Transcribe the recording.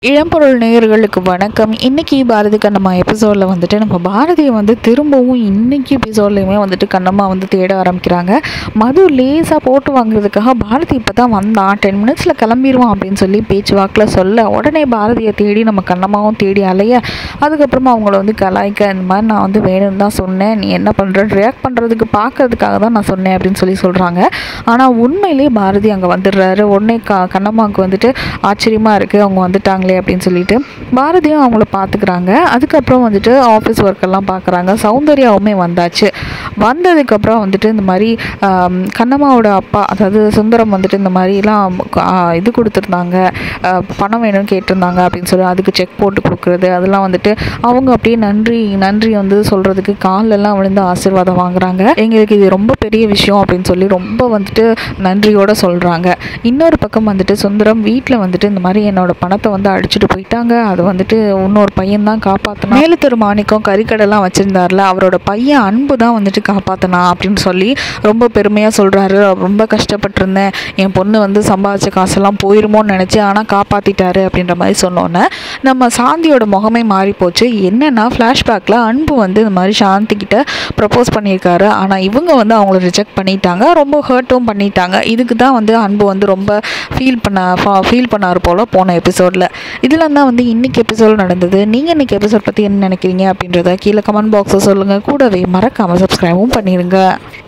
இளம்பொருள் நேயர்களுக்கு வணக்கம் இன்னைக்கு பாரதி கண்ணம்மா எபிசோடில் வந்துட்டு நம்ம பாரதியை வந்து திரும்பவும் இன்னைக்கு எபிசோட்லையுமே வந்துட்டு கண்ணம்மா வந்து தேட ஆரம்பிக்கிறாங்க மது லேசாக போட்டு வாங்குறதுக்காக பாரதி இப்போ தான் வந்தான் டென் மினிட்ஸில் கிளம்பிடுவான் அப்படின்னு சொல்லி பேச்சுவாக்கில் சொல்ல உடனே பாரதியை தேடி நம்ம கண்ணம்மாவும் தேடி அலைய அதுக்கப்புறமா அவங்கள வந்து கலாய்க்க இந்த மாதிரி நான் வந்து வேணும்னு தான் சொன்னேன் நீ என்ன பண்ணுற ரியாக்ட் பண்ணுறதுக்கு பார்க்கறதுக்காக தான் நான் சொன்னேன் அப்படின்னு சொல்லி சொல்கிறாங்க ஆனால் உண்மையிலே பாரதி அங்கே வந்துடுறாரு உடனே க கண்ணம்மாவுக்கு வந்துட்டு ஆச்சரியமாக இருக்குது அவங்க வந்துட்டாங்களே அப்படின்னு சொல்லிட்டு பாரதியும் அவங்கள பார்த்துக்கிறாங்க அதுக்கப்புறம் வந்துட்டு ஆஃபீஸ் ஒர்க்கெல்லாம் பார்க்குறாங்க சௌந்தர்யாவுமே வந்தாச்சு வந்ததுக்கப்புறம் வந்துட்டு இந்த மாதிரி ஆம், கண்ணம்மாவோட அப்பா அதாவது சுந்தரம் வந்துட்டு இந்த மாதிரிலாம் ஆ, இது கொடுத்துருந்தாங்க ஆ, பணம் வேணும்னு கேட்டிருந்தாங்க அப்படின்னு சொல்லி அதுக்கு செக் போட்டு கொடுக்குறது அதெல்லாம் வந்துட்டு அவங்க அப்படியே நன்றி நன்றி வந்து சொல்கிறதுக்கு கால்லெல்லாம் விழுந்து ஆசீர்வாதம் வாங்குறாங்க எங்களுக்கு இது ரொம்ப பெரிய விஷயம் அப்படின்னு சொல்லி ரொம்ப வந்துட்டு நன்றியோட சொல்கிறாங்க இன்னொரு பக்கம் வந்துட்டு சுந்தரம் வீட்டில் வந்துட்டு இந்த மாதிரி என்னோட பணத்தை வந்து அடிச்சுட்டு போயிட்டாங்க அது வந்துட்டு இன்னொரு பையன் தான் காப்பாற்றினா மேலுத்தொரு மாணிக்கம் கறிக்கடைலாம் வச்சுருந்தார்ல அவரோட பையன் அன்பு தான் வந்துட்டு காப்பாற்றினா அப்படின்னு சொல்லி ரொம்ப பெருமையாக சொல்கிறாரு ரொம்ப கஷ்டப்பட்டிருந்தேன் என் பொண்ணு வந்து சம்பாதிச்ச காசெல்லாம் போயிருமோன்னு நினச்சி ஆனால் காப்பாற்றிட்டாரு அப்படின்ற மாதிரி சொன்னோன்னே நம்ம சாந்தியோட முகமே மாறி போச்சு என்னென்னா ஃப்ளாஷ்பேக்கில் அன்பு வந்து இந்த மாதிரி சாந்தி கிட்ட ப்ரப்போஸ் பண்ணியிருக்காரு ஆனால் இவங்க வந்து அவங்கள ரிஜெக்ட் பண்ணிட்டாங்க ரொம்ப ஹர்ட்டும் பண்ணிட்டாங்க இதுக்கு தான் வந்து அன்பு வந்து ரொம்ப ஃபீல் பண்ண ஃபீல் பண்ணார் போல் போன எபிசோடில் இதெல்லாம் தான் வந்து இன்றைக்கி எபிசோட் நடந்தது நீங்கள் இன்றைக்கி எபிசோட் பற்றி என்ன நினைக்கிறீங்க அப்படின்றத கீழே கமெண்ட் பாக்ஸில் சொல்லுங்கள் கூடவே மறக்காமல் சப்ஸ்கிரைபும் பண்ணிடுங்க